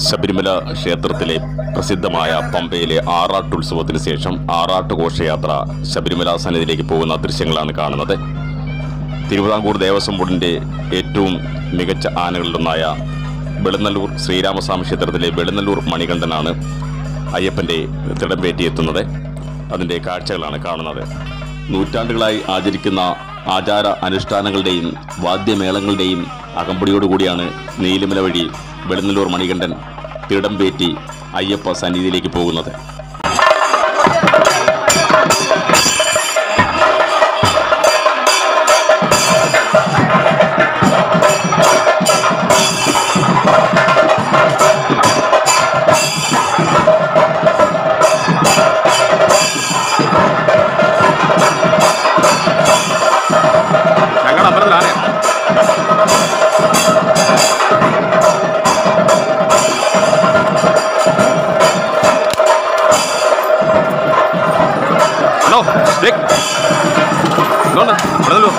ശബരിമല ക്ഷേത്രത്തിലെ പ്രസിദ്ധമായ പമ്പയിലെ ആറാട്ടുത്സവത്തിന് ശേഷം ആറാട്ട് ഘോഷയാത്ര ശബരിമല സന്നിധിയിലേക്ക് പോകുന്ന ദൃശ്യങ്ങളാണ് കാണുന്നത് തിരുവിതാംകൂർ ദേവസ്വം ബോർഡിൻ്റെ ഏറ്റവും മികച്ച ആനകളിലൊന്നായ വെളുന്നല്ലൂർ ശ്രീരാമസ്വാമി ക്ഷേത്രത്തിലെ വെളുന്നല്ലൂർ മണികണ്ഠനാണ് അയ്യപ്പൻ്റെ തിടമ്പേറ്റിയെത്തുന്നത് അതിൻ്റെ കാഴ്ചകളാണ് കാണുന്നത് നൂറ്റാണ്ടുകളായി ആചരിക്കുന്ന ആചാര അനുഷ്ഠാനങ്ങളുടെയും വാദ്യമേളങ്ങളുടെയും അകമ്പടിയോടുകൂടിയാണ് നീലിമല വഴി വെളുന്നല്ലൂർ മണികണ്ഠൻ തിടമ്പേറ്റി അയ്യപ്പ സന്നിധിയിലേക്ക് പോകുന്നത് ഞങ്ങളുടെ അമ്പലത്തിലാണ് ഹലോ ഡിക് ഇതുകൊണ്ട് വെളുന്നല്ലൂർ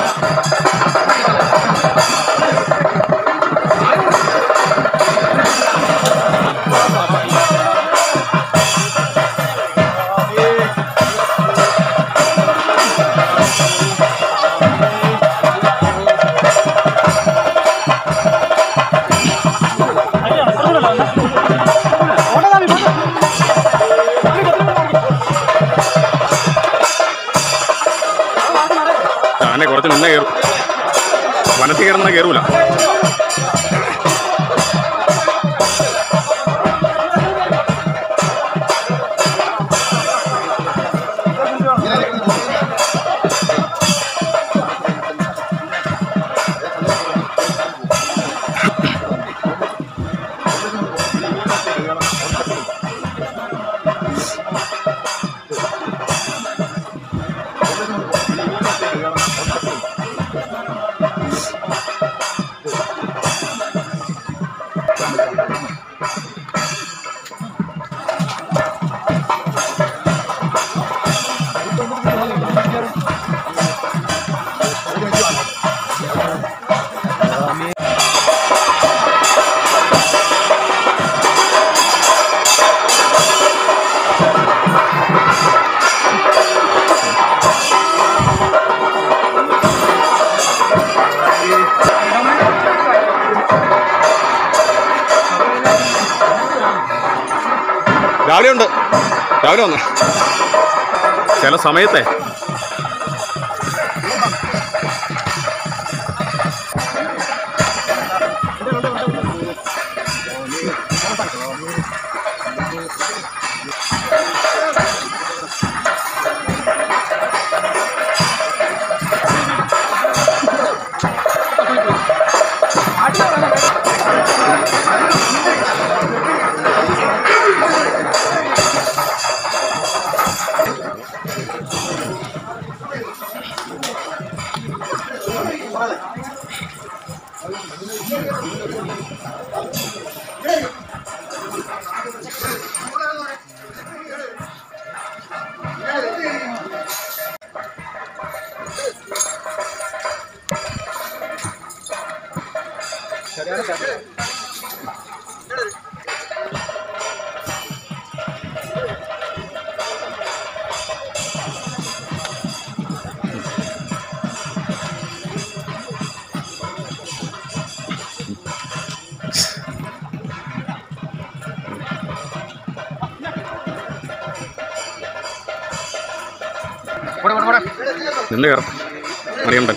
ആനെ കുറച്ച് നിന്നേ കയറും വനത്തിൽ കയറുന്ന കയറൂല രാവിലെ ഉണ്ട് രാവിലെ വന്ന് ചില സമയത്തെ നിന്ന് കയറും മണിയുണ്ട്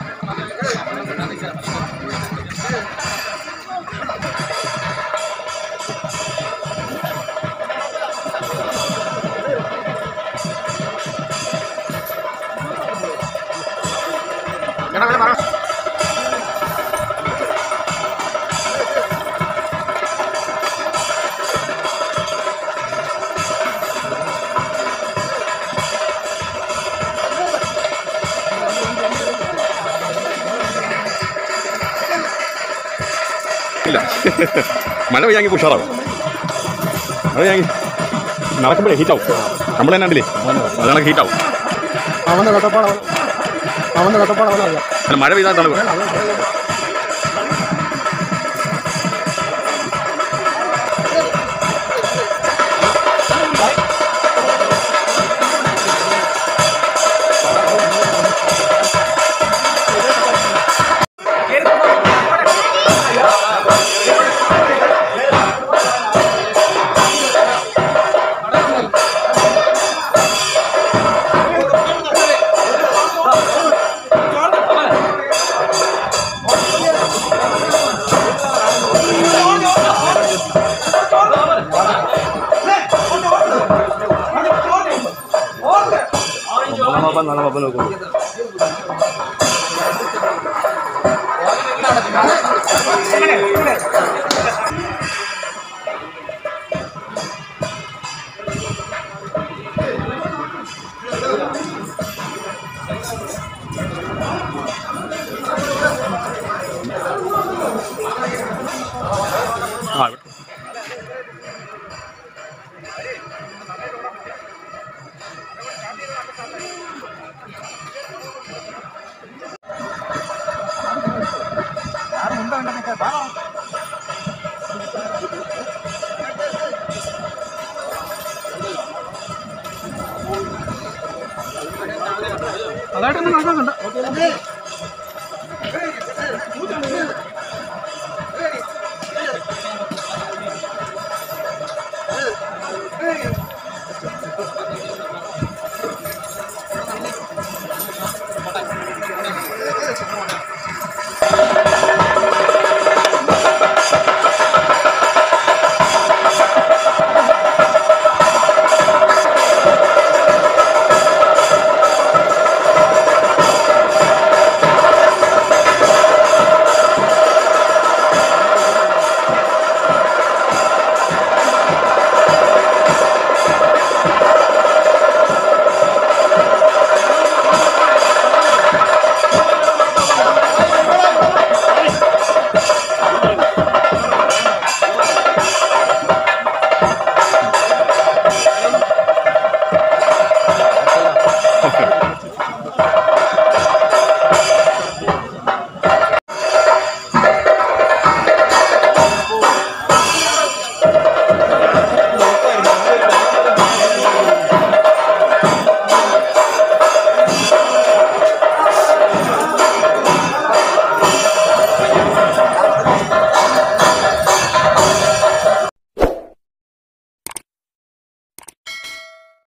ഇല്ല മഴ പെയ്യാങ്കിൽ ഉഷാറാവും മഴ പെയ്യാങ്കിൽ നടക്കുമ്പോഴേ ഹീറ്റാവും നമ്മൾ തന്നെ ഉണ്ടല്ലേ അതാണ് ഹീറ്റാവും അവന്റെ കട്ടപ്പാട് അവന്റെ കട്ടപ്പാട് അവനറിയാം അല്ല മഴ പെയ്താൽ തണുപ്പ് നല്ല പപ്പ നോക്കും ആ ഇവിടെ. അതായിട്ടൊന്നും കണക്കാക്കണ്ട